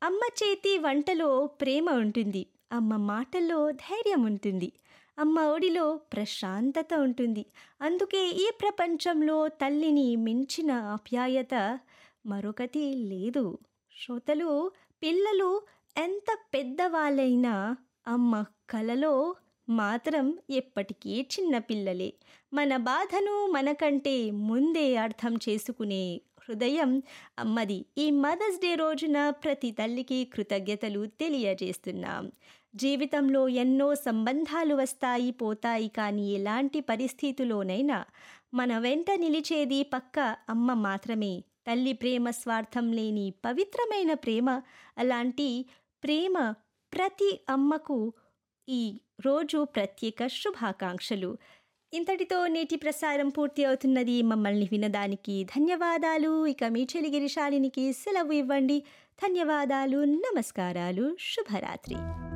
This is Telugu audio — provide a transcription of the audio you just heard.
అమ్మ చేతి వంటలో ప్రేమ ఉంటుంది అమ్మ మాటల్లో ధైర్యం ఉంటుంది అమ్మ ఒడిలో ప్రశాంతత ఉంటుంది అందుకే ఈ ప్రపంచంలో తల్లిని మించిన ఆప్యాయత మరొకటి లేదు శ్రోతలు పిల్లలు ఎంత పెద్దవాళ్ళైనా అమ్మ కలలో మాత్రం ఎప్పటికీ చిన్నపిల్లలే మన బాధను మనకంటే ముందే అర్థం చేసుకునే హృదయం అమ్మది ఈ మదర్స్ డే రోజున ప్రతి తల్లికి కృతజ్ఞతలు తెలియజేస్తున్నాం జీవితంలో ఎన్నో సంబంధాలు వస్తాయి పోతాయి కానీ ఎలాంటి పరిస్థితిలోనైనా మన వెంట నిలిచేది పక్క అమ్మ మాత్రమే తల్లి ప్రేమ స్వార్థం లేని పవిత్రమైన ప్రేమ అలాంటి ప్రేమ ప్రతి అమ్మకు ఈ రోజు ప్రత్యేక శుభాకాంక్షలు ఇంతటితో నేటి ప్రసారం పూర్తి అవుతున్నది మమ్మల్ని వినడానికి ధన్యవాదాలు ఇక మీ చెలిగిరి శాలినికి సెలవు ఇవ్వండి ధన్యవాదాలు నమస్కారాలు శుభరాత్రి